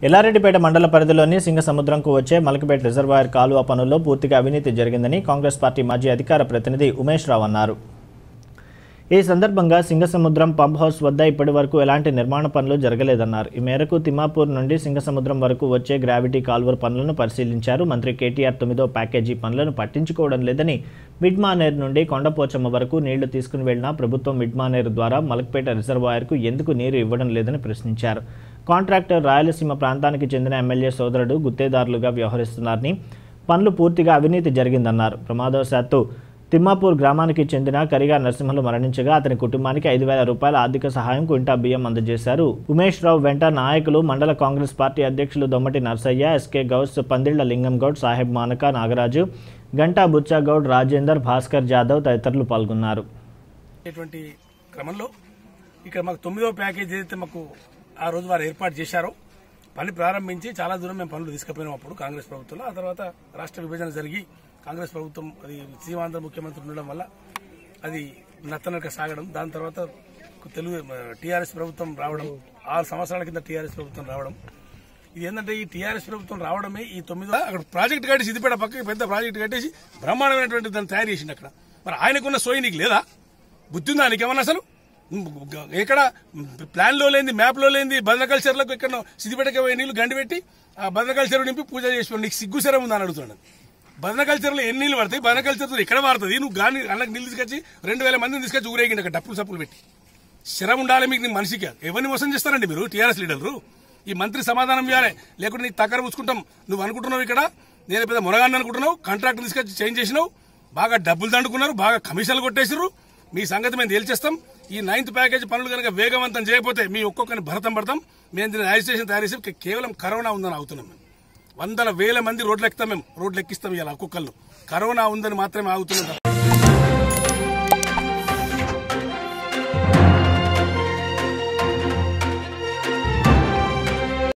ఎల్లారెడ్డిపేట మండల పరిధిలోని సింగసముద్రంకు వచ్చే మలకపేట రిజర్వాయర్ కాలువ పనుల్లో పూర్తిగా అవినీతి జరిగిందని కాంగ్రెస్ పార్టీ మాజీ అధికార ప్రతినిధి ఉమేష్ రావు అన్నారు ఈ సందర్భంగా సింగసముద్రం పంప్ హౌస్ వద్ద ఇప్పటి వరకు ఎలాంటి నిర్మాణ పనులు జరగలేదన్నారు ఈ మేరకు తిమ్మాపూర్ నుండి సింగసముద్రం వరకు వచ్చే గ్రావిటీ కాల్వర్ పనులను పరిశీలించారు మంత్రి కేటీఆర్ తొమ్మిదో ప్యాకేజీ పనులను పట్టించుకోవడం లేదని మిడ్మానేర్ నుండి కొండపోచమ్మ వరకు నీళ్లు తీసుకుని వెళ్లినా ప్రభుత్వం మిడ్మానేర్ ద్వారా మలక్పేట రిజర్వాయర్కు ఎందుకు నీరు ఇవ్వడం లేదని ప్రశ్నించారు కాంట్రాక్టర్ రాయలసీమ ప్రాంతానికి చెందిన ఎమ్మెల్యే సోదరుడు గుత్తేదారులుగా వ్యవహరిస్తున్నారని పనులు పూర్తిగా అవినీతి జరిగిందన్నారు ప్రమాదవశాత్తు తిమ్మాపూర్ గ్రామానికి చెందిన కరిగా నరసింహలు మరణించగా అతని కుటుంబానికి ఐదు వేల రూపాయల ఆర్థిక సహాయం క్వింటా బియ్యం అందజేశారు ఉమేష్ రావు వెంట నాయకులు మండల కాంగ్రెస్ పార్టీ అధ్యక్షులు దొమ్మటి నర్సయ్య ఎస్కే గౌస్ పందిళ్ల లింగం గౌడ్ సాహెబ్ మానక నాగరాజు గంటా బుచ్చాగౌడ్ రాజేందర్ భాస్కర్ జాదవ్ తదితరులు పాల్గొన్నారు ఇటువంటి క్రమంలో ఇక్కడ మాకు తొమ్మిదవ ప్యాకేజ్ ఏదైతే మాకు ఆ రోజు వారు ఏర్పాటు చేశారో పని ప్రారంభించి చాలా దూరం మేము పనులు తీసుకుపోయినాం అప్పుడు కాంగ్రెస్ ప్రభుత్వంలో ఆ తర్వాత రాష్ట్ర విభజన జరిగి కాంగ్రెస్ ప్రభుత్వం అది సీమాంధ్ర ముఖ్యమంత్రి ఉండడం వల్ల అది నత్తనక సాగడం దాని తర్వాత తెలుగు టీఆర్ఎస్ ప్రభుత్వం రావడం ఆరు సంవత్సరాల కింద టీఆర్ఎస్ ప్రభుత్వం రావడం ఇది ఏంటంటే ఈ టీఆర్ఎస్ ప్రభుత్వం రావడమే ఈ తొమ్మిది అక్కడ ప్రాజెక్ట్ కట్టేసి సిద్దిపేట పక్కకి పెద్ద ప్రాజెక్ట్ కట్టేసి బ్రహ్మాండమైనటువంటి దాన్ని తయారు చేసిండు అక్కడ మరి ఆయనకున్న సోయి నీకు లేదా బుద్ధి ఉందా నీకేమన్నా అసలు ఎక్కడ ప్లాన్ లో లేని మ్యాప్ లో లేని భద్రకల్చర్లకు ఎక్కడ సిద్దిపేటకి పోయి నీళ్లు గండి పెట్టి ఆ భద్రకల్చర్ నింపి పూజ చేసి నీకు సిగ్గు శరం ఉందని అడుగుతున్నాడు భద్రకల్చర్ లో ఎన్ని నీళ్లు పడతాయి భద్రకల్చర్ ఎక్కడ పడుతుంది నువ్వు గాని అన్నకు నీళ్లు తీసుకొచ్చి రెండు వేల మందిని తీసుకొచ్చి ఊరేగిండి అక్కడ డప్పులు సప్పులు పెట్టి శరం ఉండాలి మీకు నీ మనిషికి ఎవరిని మోసం చేస్తారండి మీరు టీఆర్ఎస్ లీడర్లు ఈ మంత్రి సమాధానం ఇవ్వాలి లేకుంటే నీకు తగ్గర పుచ్చుకుంటాం నువ్వు అనుకుంటున్నావు ఇక్కడ నేను పెద్ద మునగాన్ని అనుకుంటున్నావు కాంట్రాక్ట్ తీసుకొచ్చి చేంజ్ చేసినావు బాగా డబ్బులు దండుకున్నారు బాగా కమిషన్లు కొట్టేసారు మీ సంగతి మేము తేల్చేస్తాం ఈ నైన్త్ ప్యాకేజ్ పనులు కనుక వేగవంతం చేయకపోతే మీ ఒక్కొక్కరిని భరతం పడతాం మేము దీన్ని రిజిస్ట్రేషన్ తయారు చేసి కే- కేవలం కరోనా ఉందని అవుతున్నాం మేము వందల వేల మంది రోడ్లు ఎక్కుతాం మేము రోడ్లు ఎక్కిస్తాం ఇలా ఒక్కొక్కళ్ళు కరోనా ఉందని మాత్రమే ఆగుతున్నాం